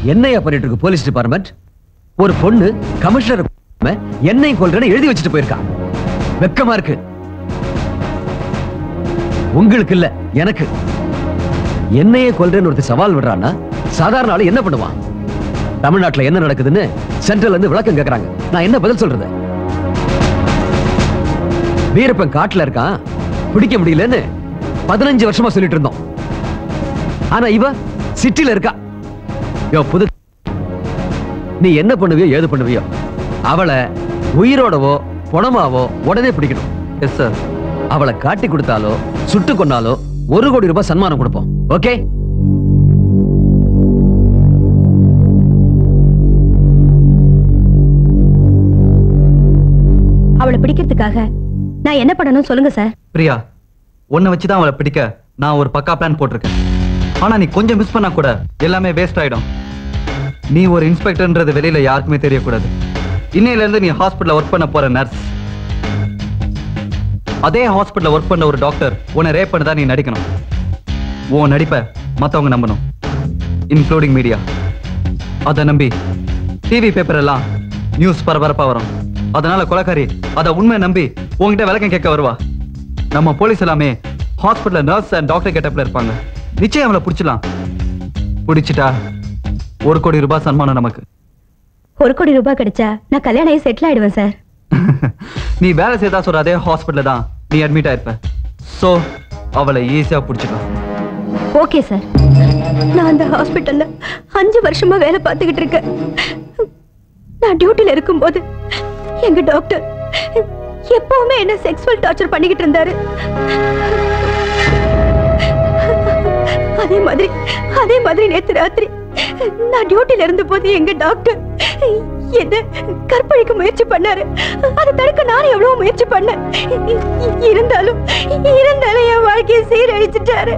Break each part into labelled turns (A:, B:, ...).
A: என்னையா பண்ணிட்டு இருக்கு போலீஸ் டிபார்ட்மெண்ட் ஒரு பொண்ணு கமிஷனர் என்னையும் கொல்றேன்னு எழுதி வச்சுட்டு போயிருக்கா வெக்கமா இருக்கு உங்களுக்கு இல்ல எனக்கு என்னையே கொல்றேன்னு ஒருத்தர் சவால் விடுறான்னா சாதாரண ஆளு என்ன பண்ணுவான் தமிழ்நாட்டுல என்ன நடக்குதுன்னு சென்ட்ரல் இருந்து விளக்கம் கேக்குறாங்க நான் என்ன பதில் சொல்றது வீரப்பன் காட்டுல இருக்கான் பிடிக்க முடியலன்னு பதினஞ்சு வருஷமா சொல்லிட்டு இருந்தோம் ஆனா இவ சிட்டில இருக்கா யோ புது நீ என்ன பண்ணுவியோ ஏது பண்ணுவியோ அவளை உயிரோடவோ பணமாவோ உடனே பிடிக்கணும் எஸ் சார் அவளை காட்டி கொடுத்தாலோ சுட்டு கொன்னாலோ ஒரு கோடி ரூபாய் சன்மானம் கொடுப்போம் ஓகே
B: அவளை பிடிக்கிறதுக்காக நான் என்ன பண்ணணும் சொல்லுங்க சார்
C: பிரியா உன்னை வச்சு தான் அவளை பிடிக்க நான் ஒரு பக்கா பிளான் போட்டிருக்கேன் ஆனா நீ கொஞ்சம் மிஸ் பண்ணா கூட எல்லாமே வேஸ்ட் ஆயிடும் நீ ஒரு இன்ஸ்பெக்டர்ன்றது வெளியில யாருக்குமே தெரியக்கூடாது இன்னையில இருந்து நீ ஹாஸ்பிட்டல்ல ஒர்க் பண்ண போற நர்ஸ் அதே ஹாஸ்பிட்டல்ல ஒர்க் பண்ண ஒரு டாக்டர் உன்னை ரேப் பண்ணதா நீ நடிக்கணும் உன் நடிப்பை மத்தவங்க நம்பணும் இன்க்ளூடிங் மீடியா அதை நம்பி டிவி பேப்பர் எல்லாம் நியூஸ் பரபரப்பா வரும் அதனால கொலைக்காரி அதை உண்மை நம்பி உன்கிட்ட விளக்கம் கேட்க வருவா நம்ம போலீஸ் எல்லாமே ஹாஸ்பிட்டல்ல நர்ஸ் அண்ட் டாக்டர் கெட்டப்ல இருப்பாங்க நிச்சயம் அவளை பிடிச்சலாம் பிடிச்சிட்டா ஒரு கோடி ரூபாய் சன்மானம் நமக்கு
B: ஒரு கோடி ரூபாய் கிடைச்சா நான் கல்யாணம் ஆகி செட்டில் ஆயிடுவேன் சார்
C: நீ வேலை செய்தா சொல்ற அதே ஹாஸ்பிட்டல்ல தான் நீ அட்மிட் ஆயிருப்ப சோ அவளை ஈஸியா பிடிச்சிக்கலாம்
B: ஓகே சார் நான் அந்த ஹாஸ்பிட்டல்ல அஞ்சு வருஷமா வேலை பார்த்துக்கிட்டு இருக்கேன் நான் டியூட்டில இருக்கும்போது எங்க டாக்டர் எப்பவுமே என்ன செக்ஸுவல் டார்ச்சர் பண்ணிக்கிட்டு இருந்தாரு அதே மாதிரி அதே மாதிரி நேத்து ராத்திரி நான் டியூட்டில இருந்த போது எங்க டாக்டர் என்ன கற்பழிக்க முயற்சி பண்ணாரு அதை தடுக்க நானும் எவ்வளவு முயற்சி பண்ணேன் இருந்தாலும் இருந்தாலும் என் வாழ்க்கையை சீரழிச்சிட்டாரு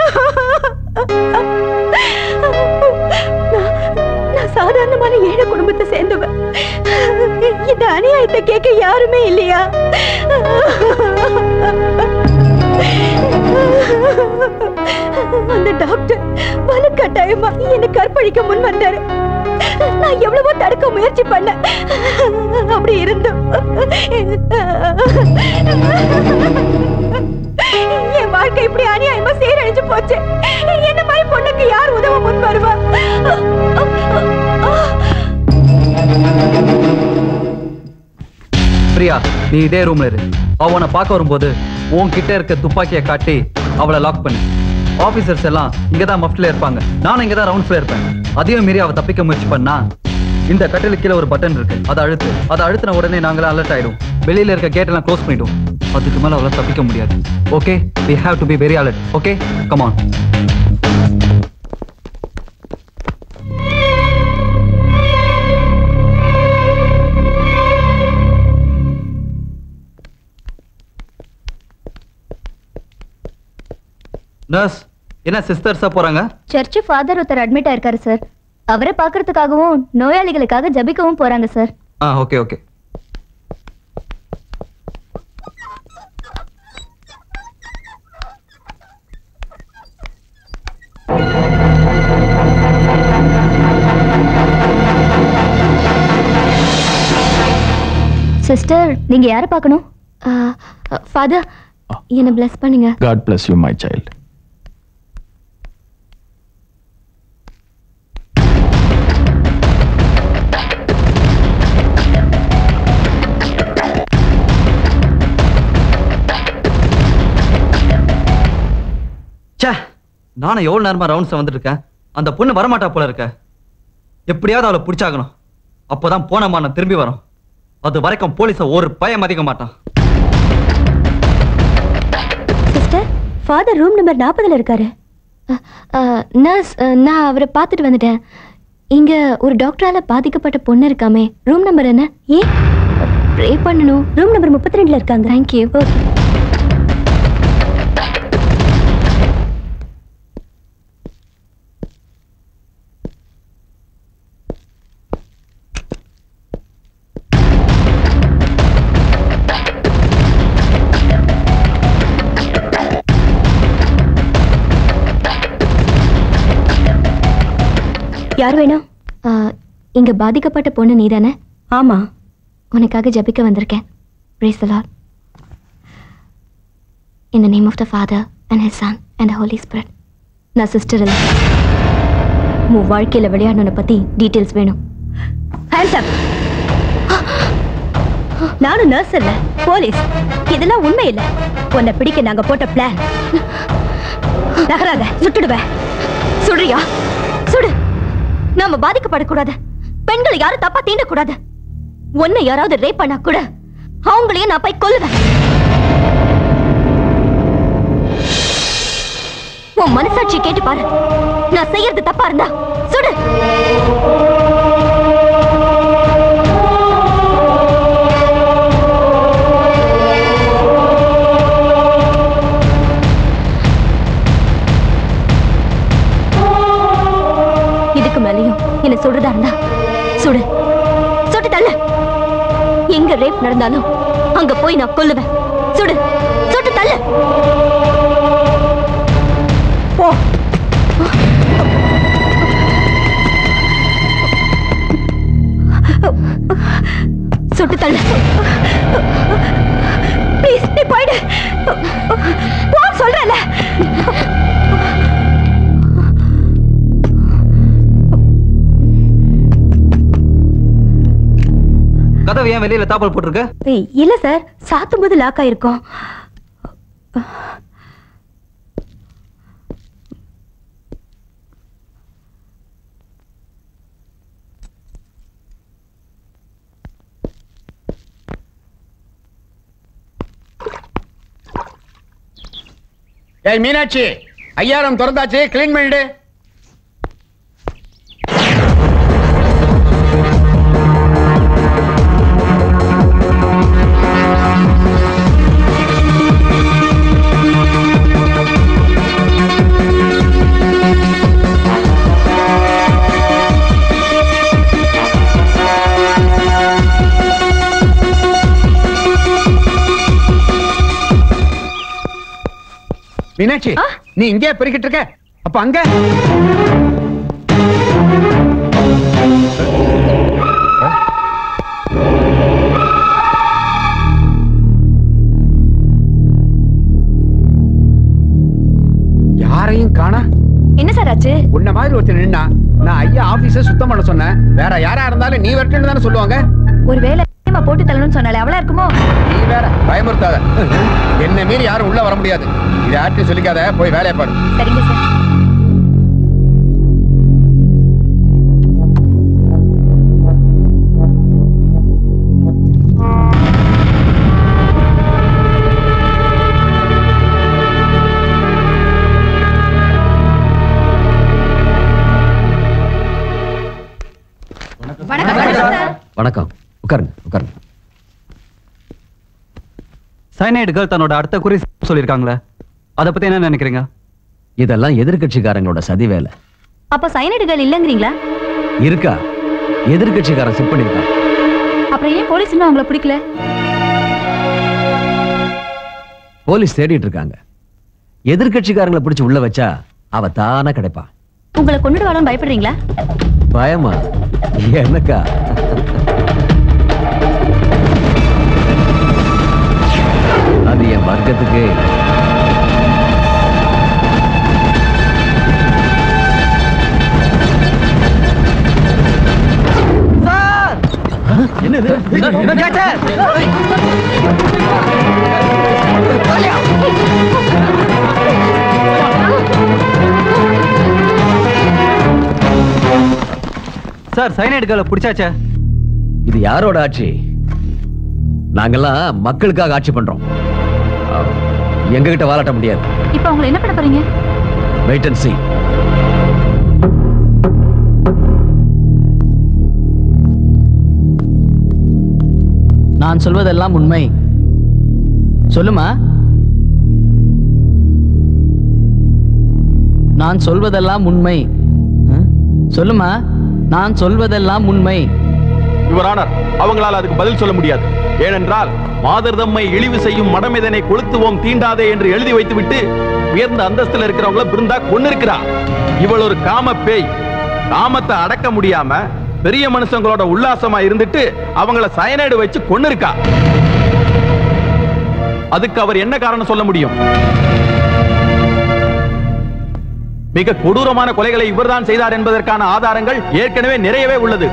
B: நான் நான் சாதாரணமான ஏழை குடும்பத்தை சேர்ந்தவன் இந்த அநியாயத்தை கேட்க யாருமே இல்லையா அந்த டாக்டர் வலுக்கட்டாயமா என்னை கற்பழிக்க முன் வந்தாரு நான் எவ்வளவோ தடுக்க முயற்சி பண்ணேன் அப்படி இருந்தும் என் வாழ்க்கை இப்படி அநியாயமா சீரழிஞ்சு போச்சு என்ன மாதிரி பொண்ணுக்கு யார் உதவ முன் வருவா
C: பிரியா நீ இதே ரூம்ல இரு அவ உன்னை பார்க்க வரும்போது உன் கிட்ட இருக்க துப்பாக்கியை காட்டி அவளை லாக் பண்ணு ஆபீசர்ஸ் எல்லாம் இங்க தான் மஃப்ட்ல இருப்பாங்க நானும் இங்க தான் ரவுண்ட்ஸ்ல இருப்பேன் அதையும் மீறி அவ தப்பிக்க முயற்சி பண்ணா இந்த கட்டிலுக்கு கீழே ஒரு பட்டன் இருக்கு அதை அழுத்து அதை அழுத்தின உடனே நாங்களே அலர்ட் ஆயிடும் வெளியில இருக்க கேட் எல்லாம் க்ளோஸ் பண்ணிடும் அதுக்கு மேல அவளை தப்பிக்க முடியாது okay we have to be very alert okay come on nurse என்ன சிஸ்டர்ஸா போறாங்க
D: சர்ச்சு ஃபாதர் ஒருத்தர் அட்மிட் ஆயிருக்காரு சார் அவரை பார்க்கறதுக்காகவும் நோயாளிகளுக்காக ஜபிக்கவும் போறாங்க சார்
C: ஆ ஓகே ஓகே
D: சிஸ்டர் நீங்க யாரை பார்க்கணும் ஃபாதர் என்ன பிளஸ் பண்ணுங்க
E: God bless you, my child.
C: ச்சே நானும் எவ்வளவு நேரமா ரவுண்ட்ஸ் வந்துட்டு இருக்கேன் அந்த பொண்ணு வரமாட்டா போல இருக்க எப்படியாவது அவளை பிடிச்சாகணும் அப்போதான் போன மானம் திரும்பி வரும் அது வரைக்கும் போலீஸ ஒரு பயம் மதிக்க மாட்டான்
B: சிஸ்டர் ஃபாதர் ரூம் நம்பர் நாற்பதுல இருக்காரு
D: நர்ஸ் நான் அவரை பார்த்துட்டு வந்துட்டேன் இங்க ஒரு டாக்டரால பாதிக்கப்பட்ட பொண்ணு இருக்காமே ரூம் நம்பர் என்ன
B: ஏன்
D: ப்ரே பண்ணணும்
B: ரூம் நம்பர் முப்பத்தி ரெண்டுல இருக்காங்க
D: தேங்க்யூ
B: ஓகே யார் வேணும்
D: அஹ், இங்க பாதிக்கப்பட்ட பொண்ணு நீதானே
B: ஆமா
D: உனக்காக ஜெபிக்க வந்திருக்கேன் praise the lord in the name of the father and his son and the holy spirit நான் சிஸ்டர் இல்லை உன் வாழ்க்கையில விளையாடணுன பத்தி டீட்டெயில்ஸ் வேணும்
B: ஹேண்ட்ஸ் அப் நானும் நர்ஸ் இல்ல போலீஸ் இதெல்லாம் உண்மை இல்ல உன்னை பிடிக்க நாங்க போட்ட பிளான் நகராத சுட்டுடுவேன்
D: சுடுறியா சுடு நாம பாதிக்கப்படக்கூடாது பெண்களை யாரும் தப்பா தீண்டக்கூடாது உன்னை யாராவது ரேப் பண்ணா கூட அவங்களையும் நான் போய் கொல்லுவேன் உன் மனசாட்சி கேட்டு பாரு நான் செய்யறது தப்பா இருந்தா சுடு இதுக்கு மேலயும் என்ன சுடுறதா இருந்தா சுடு சுட்டு தள்ளு எங்க ரேப் நடந்தாலும் அங்க போய் நான் கொல்லுவேன் சுடு சுட்டு தள்ளு
B: போ
D: சுட்டு தள்ளு
B: ப்ளீஸ் நீ போயிடு போ சொல்றல
C: கதவு ஏன் வெளியில தாப்பல் போட்டிருக்க
B: இல்ல சார் சாத்தும் போது லாக் ஆயிருக்கும்
E: ஏய் மீனாட்சி ஐயாயிரம் திறந்தாச்சு கிளீன் பண்ணிடு மீனாட்சி நீ இங்கே பெருக்கிட்டு இருக்க அப்ப அங்க யாரையும் காணா
B: என்ன சார் ஆச்சு
E: உன்ன மாதிரி ஒருத்தர் நின்னா நான் ஐயா ஆபீஸ சுத்தம் பண்ண சொன்னேன் வேற யாரா இருந்தாலும் நீ வரட்டுன்னு தானே சொல்லுவாங்க
B: ஒருவேளை போட்டு தள்ளணும்னு சொன்னாலே அவளா இருக்குமோ
E: நீ வேற பயமுறுத்தாத என்ன மீறி யாரும் உள்ள வர முடியாது இதை யார்ட்டையும் சொல்லிக்காத போய் வேலையை பாரு
B: சரிங்க சார்
A: வணக்கம் உட்காருங்க உட்காருங்க
C: சைனைடு கேர்ள் தன்னோட அடுத்த குறி சொல்லியிருக்காங்களே அதை பத்தி என்ன நினைக்கிறீங்க
A: இதெல்லாம் எதிர்க்கட்சிக்காரங்களோட சதி வேலை
B: அப்ப சைனடுகள் இல்லங்கிறீங்களா
A: இருக்கா எதிர்க்கட்சிக்காரன் செட் பண்ணிருக்கான்
B: அப்புறம் ஏன் போலீஸ் இன்னும் அவங்கள பிடிக்கல
A: போலீஸ் தேடிட்டு இருக்காங்க எதிர்க்கட்சிக்காரங்களை பிடிச்சு உள்ள வச்சா அவ தானா கிடைப்பா
B: உங்களை கொண்டுடுவாலும் பயப்படுறீங்களா
A: பயமா எனக்கா அது என் வர்க்கத்துக்கு என்னது
C: சார் சைனைடு கேர்ளை பிடிச்சாச்சே
A: இது யாரோட ஆட்சி நாங்கெல்லாம் மக்களுக்காக ஆட்சி பண்றோம் எங்க கிட்ட வாலாட்ட முடியாது
B: இப்ப அவங்களை என்ன பண்ண போறீங்க
A: வெயிட் அண்ட் see
F: நான் சொல்வதெல்லாம் உண்மை சொல்லுமா நான் சொல்வதெல்லாம் உண்மை ம்? சொல்லுமா நான் சொல்வதெல்லாம் உண்மை
G: யுவர் ஆனர் அவங்களால் அதுக்கு பதில் சொல்ல முடியாது ஏனென்றால் மாதர் தம்மை இழிவு செய்யும் மடம் இதனை கொளுத்துவோம் தீண்டாதே என்று எழுதி வைத்துவிட்டு உயர்ந்த அந்தஸ்துல இருக்கிறவங்கள பிருந்தா கொண்டு இருக்கிறா இவள் ஒரு காம பேய் காமத்தை அடக்க முடியாம பெரிய மனுஷங்களோட உல்லாசமா இருந்துட்டு அவங்கள சயனைடு வச்சு கொன்னு இருக்கா அதுக்கு அவர் என்ன காரணம் சொல்ல முடியும் மிக கொடூரமான கொலைகளை இவர்தான் செய்தார் என்பதற்கான ஆதாரங்கள் ஏற்கனவே நிறையவே உள்ளது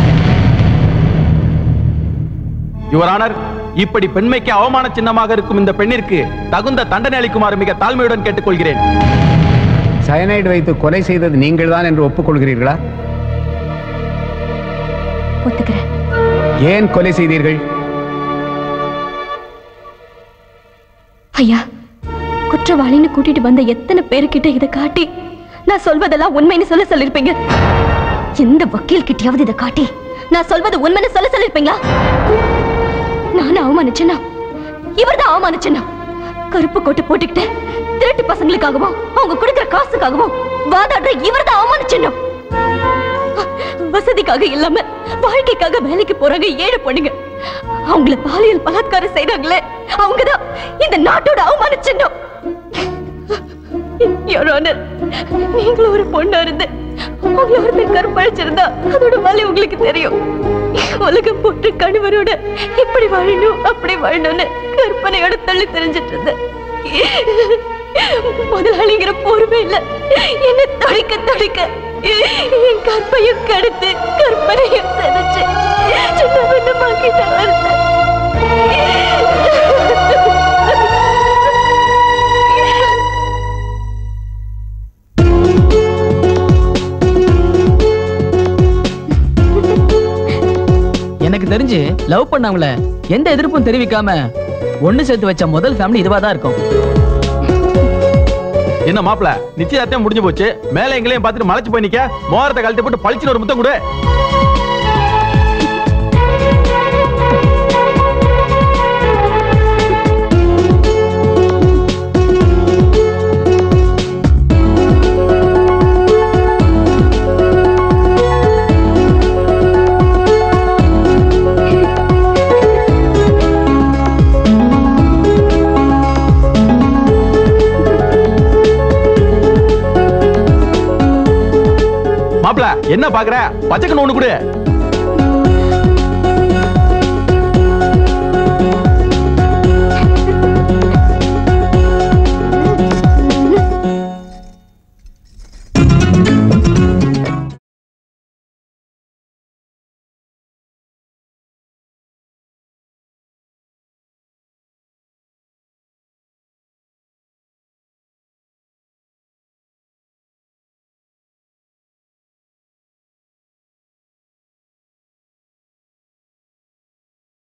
G: யுவரானர் இப்படி பெண்மைக்கு அவமான சின்னமாக இருக்கும் இந்த பெண்ணிற்கு தகுந்த தண்டனை அளிக்குமாறு மிக தாழ்மையுடன் கேட்டுக்கொள்கிறேன்
E: சயனைடு வைத்து கொலை செய்தது நீங்கள்தான் என்று ஒப்புக்கொள்கிறீர்களா
D: ஒத்துக்கிறேன்
E: ஏன் கொலை செய்தீர்கள்
D: ஐயா குற்றவாளின்னு கூட்டிட்டு வந்த எத்தனை பேருக்கிட்ட இதை காட்டி நான் சொல்வதெல்லாம் உண்மைன்னு சொல்ல சொல்லிருப்பீங்க எந்த வக்கீல் கிட்டயாவது இதை காட்டி நான் சொல்வது உண்மைன்னு சொல்ல சொல்லிருப்பீங்களா நான் அவமானிச்சேனா இவர்தான் அவமானிச்சேனா கருப்பு கோட்டு போட்டுக்கிட்டு திருட்டு பசங்களுக்காகவும் அவங்க கொடுக்கிற காசுக்காகவும் வாதாடுற இவர்தான் அவமானிச்சேனா வசதிக்காக இல்லாம வாழ்க்கைக்காக வேலைக்கு போறாங்க ஏழு பொண்ணுங்க அவங்கள பாலியல் பலாத்காரம் செய்றாங்களே அவங்கதான் இந்த நாட்டோட அவமான சின்னம் Your Honor, நீங்களும் ஒரு பொண்ணா இருந்து உங்களை ஒருத்தர் கற்பழிச்சிருந்தா அதோட வலி உங்களுக்கு தெரியும் உலகம் போட்டு கணவரோட இப்படி வாழணும் அப்படி வாழணும்னு கற்பனையோட தள்ளி தெரிஞ்சிட்டு இருந்தேன் முதலாளிங்கிற பொறுமை இல்ல என்ன தொடைக்க தொடைக்க என் கற்பையும் கடுத்து கற்பனையும் செதைச்சு சின்ன பின்ன
F: எனக்கு தெரிஞ்சு லவ் பண்ணவங்கள எந்த எதிர்ப்பும் தெரிவிக்காம ஒண்ணு சேர்த்து வச்ச முதல் ஃபேமிலி இதுவா தான் இருக்கும்
G: என்ன மாப்பிள நிச்சயதார்த்தம் முடிஞ்சு போச்சு மேல எங்களையும் பார்த்துட்டு மலைச்சு போய் நிக்க மோரத்தை கழட்டி போட்டு பளிச்சுன்னு ஒரு முத்தம் கொடு மாப்பிள என்ன பாக்குற பச்சைக்கண்ணு ஒண்ணு கொடு